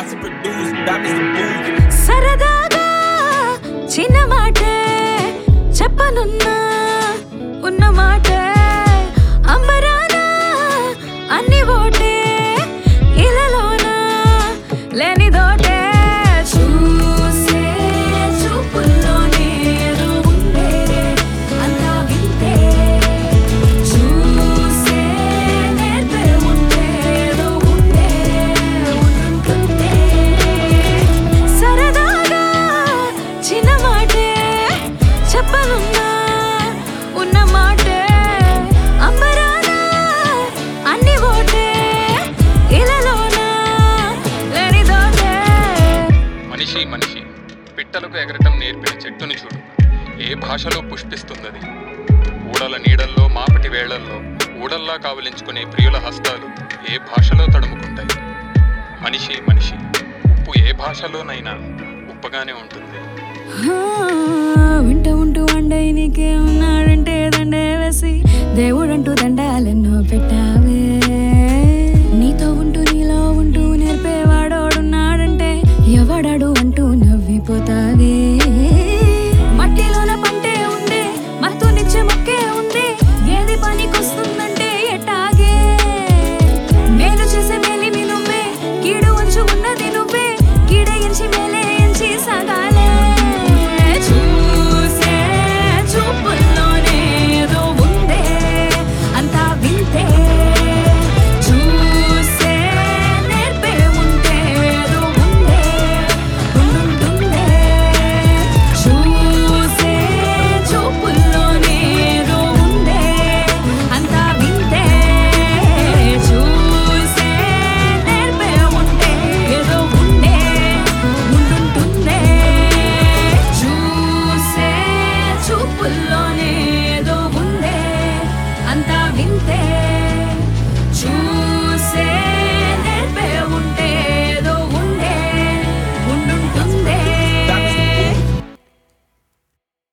I to produce diamonds to booze. సరదాగా చిన్న మాటే చెప్పనున్నా ఉన్న మాటే అంబరాన అన్ని ఓటే ఇలలోన లేనిదోటే చూసే చూపుల్లోనే ఏదో ఉందే అంతా వింటే చూసే నేర్పే ఉంటే ఏదో ఉందే ఉంటుంటే సరదాగా చిన్న మాటే చెప్పనున్నా ఉన్న మాటే అంబరాన అన్ని ఓటే ఇలలోన లేనిదోటే మనిషి మనిషి పిట్టలకు ఎగరటం నేర్పిన చెట్టుని చూడు ఏ భాషలో పుష్పిస్తుందది ఊడల నీడల్లో మాపటి వేళల్లో ఊడల్లా కావలించుకునే ప్రియుల హస్తాలు ఏ భాషలో తడుముకుంటాయి మనిషి మనిషి ఉప్పు ఏ భాషలోనైనా ఉప్పగానే ఉంటుంది ఆ, వింట ఉంటూ వండై నీకే ఉన్నాడంటే దండే వేసి దేవుడంటూ దండాలెన్నో పెట్టావే